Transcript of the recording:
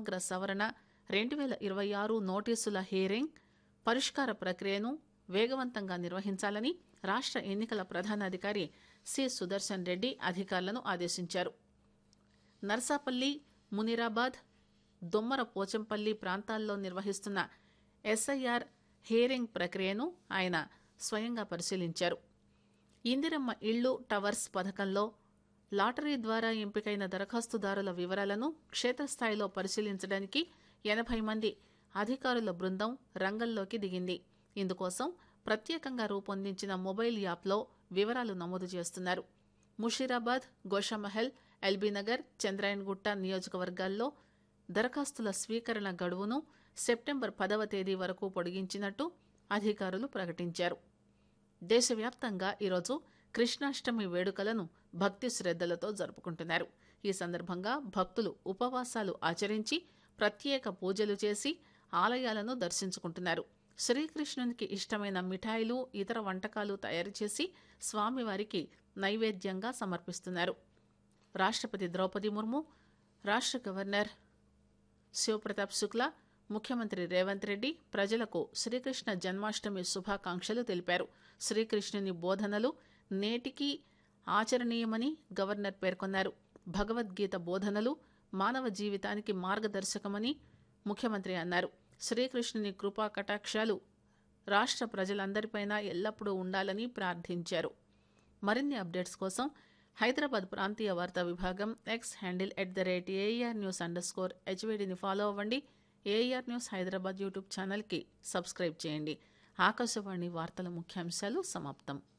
సమగ్ర సవరణ రెండు వేల ఇరవై ఆరు నోటీసుల హియరింగ్ పరిష్కార ప్రక్రియను వేగవంతంగా నిర్వహించాలని రాష్ట్ర ఎన్నికల ప్రధానాధికారి సి సుదర్శన్ రెడ్డి అధికారులను ఆదేశించారు నర్సాపల్లి మునిరాబాద్ దొమ్మర పోచంపల్లి ప్రాంతాల్లో నిర్వహిస్తున్న ఎస్ఐఆర్ హియరింగ్ ప్రక్రియను ఆయన స్వయంగా పరిశీలించారు ఇందిరమ్మ ఇళ్లు టవర్స్ పథకంలో లాటరీ ద్వారా ఎంపికైన దరఖాస్తుదారుల వివరాలను క్షేత్రస్థాయిలో పరిశీలించడానికి ఎనభై మంది అధికారుల బృందం రంగంలోకి దిగింది ఇందుకోసం ప్రత్యేకంగా రూపొందించిన మొబైల్ యాప్లో వివరాలు నమోదు చేస్తున్నారు ముషీరాబాద్ గోషామహల్ ఎల్బీనగర్ చంద్రాయన్గుట్ట నియోజకవర్గాల్లో దరఖాస్తుల స్వీకరణ గడువును సెప్టెంబర్ పదవ తేదీ వరకు పొడిగించినట్టు అధికారులు ప్రకటించారు దేశవ్యాప్తంగా ఈరోజు కృష్ణాష్టమి వేడుకలను భక్తి శ్రద్దలతో జరుపుకుంటున్నారు ఈ సందర్భంగా భక్తులు ఉపవాసాలు ఆచరించి ప్రత్యేక పూజలు చేసి ఆలయాలను దర్శించుకుంటున్నారు శ్రీకృష్ణునికి ఇష్టమైన మిఠాయిలు ఇతర వంటకాలు తయారు చేసి స్వామివారికి నైవేద్యంగా సమర్పిస్తున్నారు రాష్ట్రపతి ద్రౌపది ముర్ము రాష్ట్ర గవర్నర్ శివప్రతాప్ శుక్లా ముఖ్యమంత్రి రేవంత్ రెడ్డి ప్రజలకు శ్రీకృష్ణ జన్మాష్టమి శుభాకాంక్షలు తెలిపారు శ్రీకృష్ణుని బోధనలు నేటికి ఆచరణీయమని గవర్నర్ పేర్కొన్నారు భగవద్గీత బోధనలు మానవ జీవితానికి మార్గదర్శకమని ముఖ్యమంత్రి అన్నారు శ్రీకృష్ణుని కృపా కటాక్షాలు రాష్ట్ర ప్రజలందరిపైన ఎల్లప్పుడూ ఉండాలని ప్రార్థించారు మరిన్ని అప్డేట్స్ కోసం హైదరాబాద్ ప్రాంతీయ వార్తా విభాగం X handle at the rate A R news under score హెచ్వేడిని ఫాలో అవ్వండి ఏఆర్ న్యూస్ హైదరాబాద్ యూట్యూబ్ ఛానల్కి సబ్స్క్రైబ్ చేయండి ఆకాశవాణి వార్తల ముఖ్యాంశాలు సమాప్తం